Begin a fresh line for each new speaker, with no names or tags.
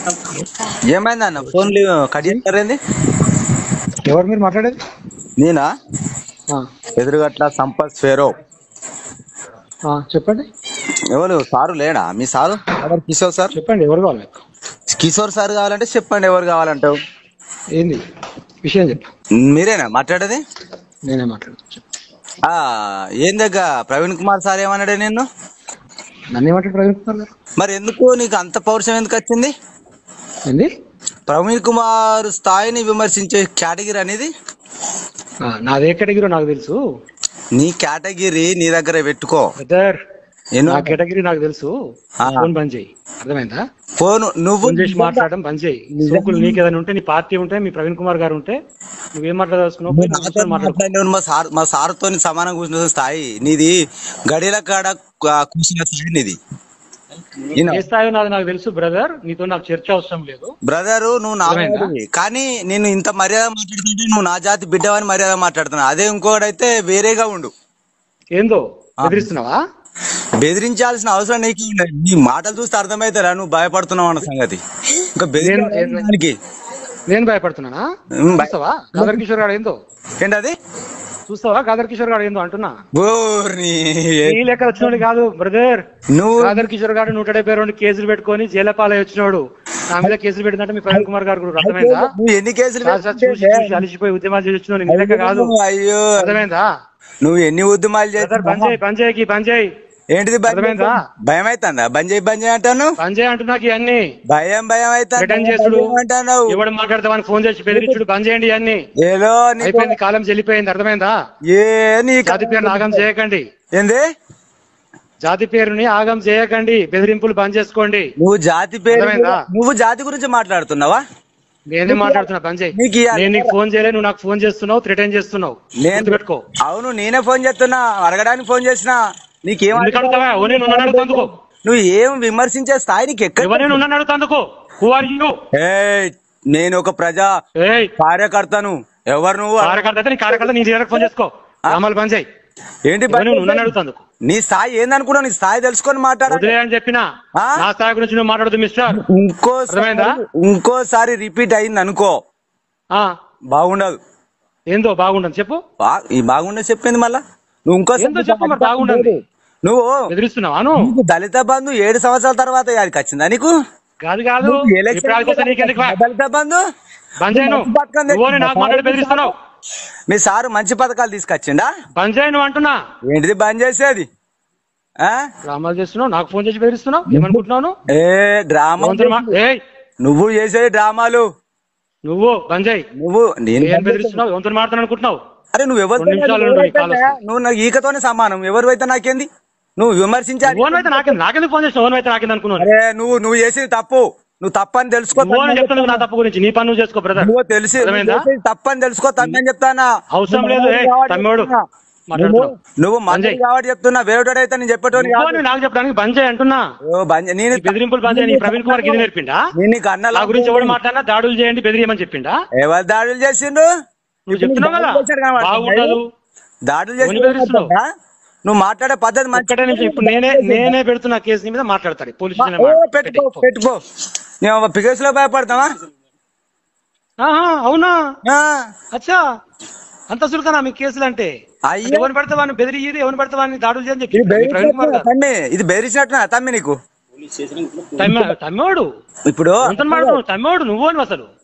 ఏమైంది అన్న ఫోన్లు కట్ చేస్తారేంది
ఎవరు మీరు మాట్లాడేది
నేనా
ఆ,
ఎదురుగట్ల సంపత్ ఫేరో
ఆ, చెప్పండి
ఎవరు సారు లేడా మీ సారు ఎవరు కిషోర్ సార్
చెప్పండి ఎవరు కావాలి మీకు
కిషోర్ సార్ కావాలంటే చెప్పండి ఎవరు కావాలంటావు
ఏంది విషయం చెప్పు
మీరేనా మాట్లాడేది
నేనే మాట్లాడుతున్నా చెప్పు
ఆ ఏం దగ్గర ప్రవీణ్ కుమార్ సార్ ఏమన్నాడే నిన్ను
నన్ను ఏమంటాడు ప్రవీణ్ కుమార్ గారు
మరి ఎందుకు నీకు అంత పౌరుషం ఎందుకు వచ్చింది
ఏంది
ప్రవీణ్ కుమార్ స్థాయిని విమర్శించే కేటగిరీ అనేది
ఆ, నాదే కేటగిరీ నాకు తెలుసు
నీ కేటగిరీ నీ దగ్గర పెట్టుకో
బ్రదర్
ఎన్నో
నా కేటగిరీ నాకు తెలుసు
ఆ.
ఫోన్ బంద్ చేయి అర్థమైందా
ఫోన్ నువ్వు
ఫోన్ చేసి మాట్లాడడం బంద్ చేయి సోకులు నీకు ఏదైనా ఉంటే నీ పార్టీ ఉంటే మీ ప్రవీణ్ కుమార్ గారు ఉంటే నువ్వేం మాట్లాడదలుచుకున్నావు పోయి
నాతో
నాతో మాట్లాడు
మాట్లాడినప్పుడు మా సార్ మా సార్తో సమానం కూర్చున్న స్థాయి నీది గడిల కాడ కు- కూర్చున్న స్థాయి నీది ఈయన,
ఏ స్థాయి నాది నాకు తెలుసు బ్రదర్ నీతో నాకు చర్చ అవసరం లేదు
బ్రదరు నువ్వు నా
అర్థమైందా?
వాడివి. కానీ నేను ఇంత మర్యాద మాట్లాడుతుంటే నువ్వు నా జాతి బిడ్డవని మర్యాద మాట్లాడుతున్నా అదే ఇంకోడైతే వేరేగా ఉండు
ఏందో బెదిరిస్తున్నావా
బెదిరించాల్సిన అవసరం నీకు ఉండదు. నీ మాటలు చూస్తే అర్థమైతారా నువ్వు భయపడుతున్నావు అన్న సంగతి ఇంకా బెదిరించడానికి
నేను భయపడుతున్నానా
ఉమ్, భయ-
చూస్తావా గాదర్ కిషోర్ గారు ఏందో
ఏంటది
చూస్తావా గాదర్ కిషోర్ గారు ఏందో అంటున్నా
ఓర్ని
ఈ లెక్క వచ్చినోడు కాదు బ్రదర్
నువ్వు
గాదర్ కిషోర్ గారు నూట డెబ్బై రెండు కేసులు పెట్టుకొని జైలు పాలై వచ్చినోడు నా మీద కేసులు పెట్టిందంటే మీ ప్రవీణ్ కుమార్ గారు కూడా అర్థమైందా
నువ్వు ఎన్ని కేసులు
సార్ సార్ చూసి చూసి అలిసిపోయి ఉద్యమాలు చేసి వచ్చినావు నీ లెక్క కాదు
అయ్యో
అర్థమైందా
నువ్వు ఎన్ని ఉద్యమాలు
బ్రదర్ బంద్
చేసి
చేయి బంద్ చేయకి బంద్ చేయి
ఏంటిది భయం
అర్థమైందా?
భయం అవుతుందా బంద్ చేయి బంద్ చేయి అంటాను
బంద్ చేయి అంటున్నాకి ఇవన్నీ
భయం భయం
రిటర్న్ చేసుడు
అంటావు
ఎవడు మాట్లాడతావని ఫోన్ చేసి బెదిరించుడు బంద్ చేయండి ఇవన్నీ
ఏదో నీకు
అయిపోయింది కాలం చెల్లిపోయింది అర్థమైందా
ఏ నీకు
జాతి పేరుని ఆగం చేయకండి
ఏంది
జాతి పేరుని ఆగం చేయకండి బెదిరింపులు బంద్ చేసుకోండి
నువ్వు జాతి పేరు
అర్థమైందా?
నువ్వు జాతి గురించి మాట్లాడుతున్నావా
నేనే మాట్లాడుతున్నా బంద్ చేయి
నీకు ఇయ్యాలి.
నేను నీకు ఫోన్ చేయలే నువ్వు నాకు ఫోన్ చేస్తున్నావు థ్రిటన్ చేస్తున్నావు
నేను
పెట్టుకో
అవును నేనే ఫోన్ చేస్తున్నా అడగడానికి ఫోన్ చేసిన నీకేం
ఎందుకు అడుగుతావా ఓ నేను ఉన్నాను అడుగుతందుకో
నువ్వు ఏం విమర్శించే స్థాయి నీకు ఎక్కడ
ఎవరు నేను ఉన్నాను అడుగుతందుకో హూ ఆర్ యూ
ఏయ్, నేను ఒక ప్రజా
ఏయ్
కార్యకర్తను ఎవరు నువ్వు
కార్యకర్త అయితే నీ కార్యకర్త నీ దగ్గరకు ఫోన్ చేసుకో రామాలు బంద్ చేయి
ఏంటి
ఎవరు నువ్వు ఉన్నాను అడుగుతందుకు
నీ స్థాయి ఏందనుకున్నావు నీ స్థాయి తెలుసుకొని మాట్లాడాలి
వదిలే అని చెప్పినా
ఆ?
నా స్థాయి గురించి నువ్వు మాట్లాడదు మిస్టర్
ఇంకోసారి
అర్థమైందా?
ఇంకోసారి రిపీట్ అయింది అనుకో
ఆ
బాగుండదు
ఏందో బాగుండదు చెప్పు
బా- ఈ బాగుండదు చెప్పింది మళ్ళా నువ్వు ఇంకోసారి
ఏందో చెప్పు మరి బాగుండదు
నువ్వు
బెదిరిస్తున్నావా నువ్వు
నీకు దళిత బంధు ఏడు సంవత్సరాల తర్వాత యాడికి వచ్చిందా నీకు
కాదు కాదు
నువ్వు ఎలక్షన్
ఇప్పుడు ఆడికొస్తే నీకెందుకు వా?
దళిత బంధు
బంద్ చేయి నువ్వు
మంచి పథకం
నువ్వు నాకు మాట్లాడి బెదిరిస్తున్నావు
మీ సారు మంచి పథకాలు తీసుకొచ్చిండా
బంద్ చేయి నువ్వు అంటున్నా
ఏంటిది బంద్ చేసేది ఆ
డ్రామాలు చేస్తున్నావు నాకు ఫోన్ చేసి బెదిరిస్తున్నావు ఏమనుకుంటున్నావు నువ్వు?
ఏ డ్రామా
ఎవరితో మా- ఏయ్
నువ్వు చేసేది డ్రామాలు
నువ్వు బంద్ చేయి
నువ్వు నేను
ఏం బెదిరిస్తున్నావు ఎవరితో మాట్లాడు అనుకుంటున్నావు
అరే నువ్వు ఎవరు
రెండు నిమిషాలు ఉండు, నీ కాల్ వస్తుంది.
నువ్వు నాకు ఈకతోనే సమానం ఎవరు అయితే నాకేంది నువ్వు విమర్శించాలి
ఓన్ అయితే నాకేంది నాకెందుకు ఫోన్ చేసిన ఓన్ అయితే నాకేంది అనుకున్నాను
అరే నువ్వు నువ్వు చేసేది తప్పు నువ్వు తప్పని తెలుసుకో
నువ్వు అని చెప్తాను నా తప్పు గురించి నీ పని నువ్వు చేసుకో బ్రదర్
నువ్వు తెలిసి నువ్వు
అర్థమైందా?
చేసేది తప్పని తెలుసుకో తమ్మని చెప్తానా
అవసరం లేదు ఏ తమ్మోడు
నువ్వు
మాట్లాడుతున్నావు
నువ్వు మంచి
బంద్ చేయి.
కాబట్టి చెప్తున్నా వేరేటోడు అయితే నేను చెప్పేటోని
నువ్వు
కాదు.
అని నాకు చెప్పడానికి బంద్ చేయి అంటున్నా
ఓ బంద్ చేయి. నేను
ఈ బెదిరింపులు బంద్ చేయి నీ ప్రవీణ్ కుమార్ గిరి నేర్పిండా
నేను నీకు అన్నలా
నా గురించి ఎవడు మాట్లాడినా దాడులు చేయండి బెదిరియమని చెప్పిండా
ఎవరు దాడులు చేసిండు
నువ్వు చెప్తున్నావు కదా
దాడులు చేశారు కాబట్టి.
బాగుండదు
దాడులు
ఎవరిని బెదిరిస్తున్నావు?
చేసి నువ్వు మాట్లాడే పద్ధతి మంచి
ఒక్కటే నిమిషం ఇప్పుడు నేనే నేనే పెడుతున్న కేసు మీద మాట్లాడతాడు పోలీస్ స్టేషన్
ఓ,
మాట్లాడు.
పెట్టుకో
పెట్టేయ్, పో.
పెట్టుకో నేను పికేసులో భయపడతావా
ఆహా, అవునా
ఆ,
అచ్చా అంత సులకనా మీ కేసులు అంటే
అయ్యో.
అంటే ఎవరిని పడితే వాడిని బెదిరి ఎవరిని పడితే వాడిని దాడులు చేయని చెప్పి
ఇది
ప్రవీణ్ కుమార్
బెదిరినట్టున్నా
గారు
తమ్మి ఇది బెదిరించినట్టున్నా తమ్మి నీకు
తమ్మ- తమ్మోడు
ఇప్పుడు
ఎంత మాట్లాడు తమ్మోడు నువ్వు అని అసలు